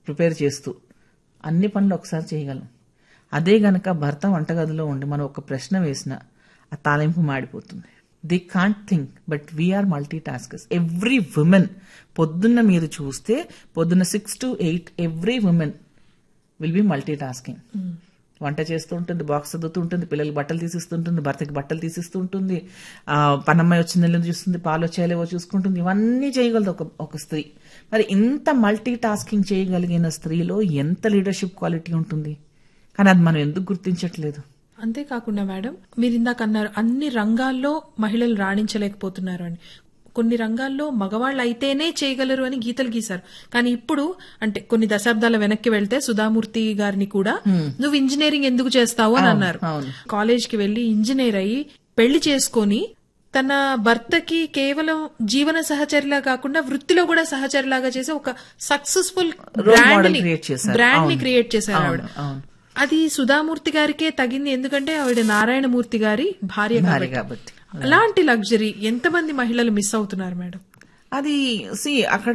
Prepare చేస్తూ అన్ని పనులు ఒకసారి చేయగలం అదే గనక భర్త వంటగదిలో ఉండి మనం ఒక ప్రశ్న వేసినా ఆ తాలింపు మాడిపోతుంది they can't think but we are multi taskers every women పొద్దున్న మీరు చూస్తే పొద్దున్న six to eight every women will be multi tasking వంట చేస్తూ ఉంటుంది బాక్స్ చదువుతూ ఉంటుంది పిల్లలకి బట్టలు తీసిస్తుంటుంది భర్తకి బట్టలు తీసిస్తూ ఉంటుంది ఆ, పనమ్మాయి వచ్చింది వెళ్ళి చూస్తుంది పాలు వచ్చాయలేవో చూసుకుంటుంది ఇవన్నీ చేయగలదు ఒక ఒక స్త్రీ మరి ఇంత మల్టీ టాస్కింగ్ చేయగలిగిన స్త్రీలో ఎంత లీడర్షిప్ క్వాలిటీ ఉంటుంది కానీ అది మనం ఎందుకు గుర్తించట్లేదు అంతేకాకుండా మేడం మీరు ఇందాక అన్నారు అన్ని రంగాల్లో మహిళలు రాణించలేకపోతున్నారు అని కొన్ని రంగాల్లో మగవాళ్ళు అయితేనే చేయగలరు అని గీతలు గీశారు కానీ ఇప్పుడు అంటే కొన్ని దశాబ్దాల వెనక్కి వెళ్తే సుధామూర్తి గారిని కూడా నువ్వు ఇంజనీరింగ్ ఎందుకు చేస్తావు అని అన్నారు అవును. కాలేజ్ కి వెళ్లి ఇంజనీర్ అయ్యి పెళ్లి చేసుకొని తన భర్తకి కేవలం జీవన సహచరిలా కాకుండా వృత్తిలో కూడా సహచరిలాగా చేసి ఒక సక్సెస్ఫుల్ Role model బ్రాండ్ ని create చేశారు. బ్రాండ్ ని అవును. క్రియేట్ చేశారు ఆవిడ అవును, అవును. అది సుధామూర్తి గారికే తగింది ఎందుకంటే ఆవిడ నారాయణమూర్తి గారి భార్య భార్య కాబట్టి కాబట్టి అలాంటి లగ్జరీ ఎంతమంది మహిళలు మిస్ అవుతున్నారు మేడం అది సి అక్కడ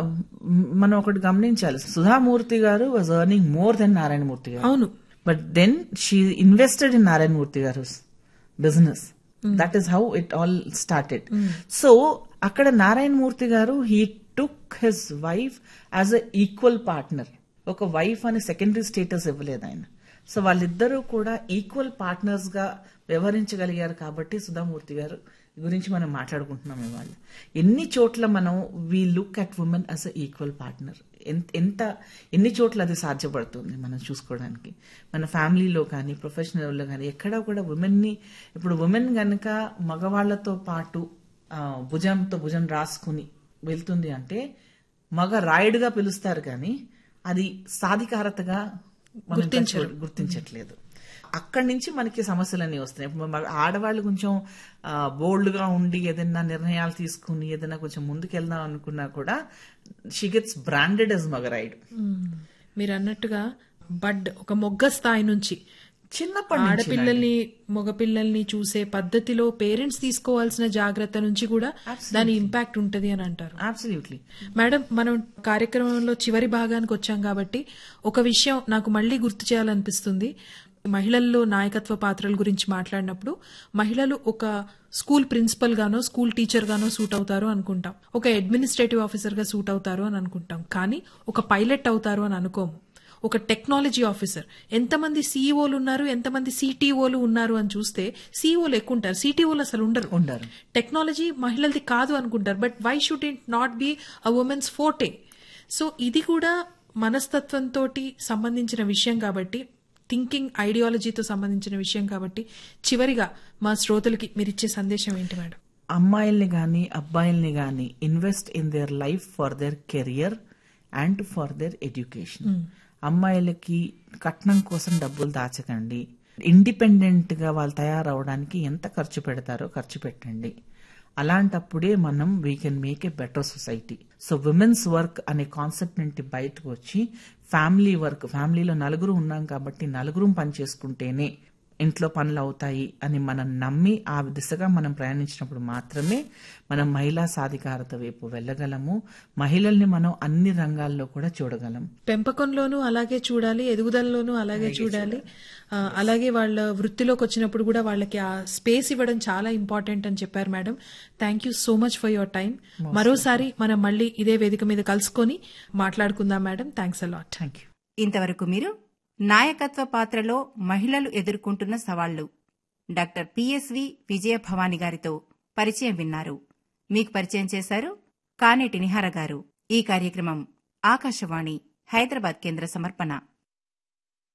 మనం ఒకటి గమనించాలి Sudha Murty garu was earning more than Narayana Murthy garu అవును but then she invested in Narayana Murthy garu business that is how it all started so అక్కడ Narayana Murthy garu he took his wife as a equal partner ఒక వైఫ్ అని సెకండరీ స్టేటస్ ఇవ్వలేదు ఆయన సో వాళ్ళిద్దరూ కూడా ఈక్వల్ పార్ట్నర్స్ గా వ్యవహరించగలిగారు కాబట్టి సుధామూర్తి గారు గురించి మనం మాట్లాడుకుంటున్నాం ఇవాళ ఎన్ని చోట్ల మనం we look at women as a equal partner ఎంత ఎన్ని చోట్ల అది సాధ్యపడుతుంది మనం చూసుకోవడానికి మన ఫ్యామిలీలో కానీ ప్రొఫెషనల్లో కానీ ఎక్కడా కూడా ఉమెన్ని ఇప్పుడు ఉమెన్ గనక మగవాళ్లతో పాటు ఆ, భుజంతో భుజం రాసుకుని వెళ్తుంది అంటే మగ రాయుడుగా పిలుస్తారు కానీ అది సాధికారతగా మనం గుర్తించరు. చూడ- గుర్తించట్లేదు అక్కడి నుంచి మనకి సమస్యలన్నీ వస్తున్నాయి ఇప్పుడు మగ- ఆడవాళ్ళు కొంచెం బోల్డ్ గా ఉండి ఏదైనా నిర్ణయాలు తీసుకుని ఏదైనా కొంచెం ముందుకెళ్దాం అనుకున్నా కూడా షీ గెట్స్ బ్రాండెడ్ as మగరాయుడు మీరు అన్నట్టుగా బడ్ ఒక మొగ్గ స్థాయి నుంచి చిన్నప్పటి నుంచి ఆడపిల్లల్ని మగపిల్లల్ని చూసే పద్ధతిలో పేరెంట్స్ తీసుకోవాల్సిన జాగ్రత్త నుంచి కూడా దాని ఇంపాక్ట్ ఉంటది అని అంటారు అబ్సల్యూట్లీ మేడం మనం కార్యక్రమంలో చివరి భాగానికి వచ్చాం కాబట్టి ఒక విషయం నాకు మళ్ళీ గుర్తు చేయాలనిపిస్తుంది మహిళల్లో నాయకత్వ పాత్రల గురించి మాట్లాడినప్పుడు మహిళలు ఒక స్కూల్ ప్రిన్సిపల్ గానో స్కూల్ టీచర్ గానో సూట్ అవుతారు అనుకుంటాం ఒక అడ్మినిస్ట్రేటివ్ ఆఫీసర్ గా సూట్ అవుతారు అని అనుకుంటాం కానీ ఒక పైలట్ అవుతారు అని అనుకోము ఒక టెక్నాలజీ ఆఫీసర్ ఎంతమంది సీఈఓలు ఉన్నారు ఎంతమంది సిటీఓలు ఉన్నారు అని చూస్తే సీఈఓలు ఎక్కువ ఉంటారు సిటీఓలు అసలు ఉండరు ఉండరు టెక్నాలజీ మహిళలది కాదు అనుకుంటారు but why should it not be a women's forte so ఇది కూడా మనస్తత్వంతో సంబంధించిన విషయం కాబట్టి థింకింగ్ ఐడియాలజీతో సంబంధించిన విషయం కాబట్టి చివరిగా మా శ్రోతలకి మీరు ఇచ్చే సందేశం ఏంటి మేడం అమ్మాయిల్ని గాని అబ్బాయిల్ని గాని invest in their life for their career and for their education అమ్మాయిలకి కట్నం కోసం డబ్బులు దాచకండి ఇండిపెండెంట్ గా వాళ్ళు తయారవడానికి ఎంత ఖర్చు పెడతారో ఖర్చు పెట్టండి అలాంటప్పుడే మనం we can make a better society so women's work అనే కాన్సెప్ట్ నుండి బయటకు వచ్చి ఫ్యామిలీ వర్క్ ఫ్యామిలీలో నలుగురు ఉన్నాం కాబట్టి నలుగురు పని చేసుకుంటేనే ఇంట్లో పనులు అవుతాయి అని మనం నమ్మి ఆ దిశగా మనం ప్రయాణించినప్పుడు మాత్రమే మనం మహిళా సాధికారత వైపు వెళ్ళగలము మహిళల్ని మనం అన్ని రంగాల్లో కూడా చూడగలం పెంపకంలోనూ అలాగే చూడాలి ఎదుగుదలలోనూ అలాగే చూడాలి ఆ, అలాగే వాళ్ళ వృత్తిలోకి వచ్చినప్పుడు కూడా వాళ్ళకి ఆ స్పేస్ ఇవ్వడం చాలా ఇంపార్టెంట్ అని చెప్పారు madam thank you so much for your time మరోసారి మనం మళ్ళీ ఇదే వేదిక మీద కలుసుకొని మాట్లాడుకుందాం madam thanks a lot thank you ఇంతవరకు మీరు నాయకత్వ పాత్రలో మహిళలు ఎదుర్కొంటున్న సవాళ్లు డాక్టర్ పిఎస్వి విజయభవాని గారితో పరిచయం విన్నారు మీకు పరిచయం చేశారు కానేటి నిహార గారు ఈ కార్యక్రమం ఆకాశవాణి హైదరాబాద్ కేంద్ర సమర్పణ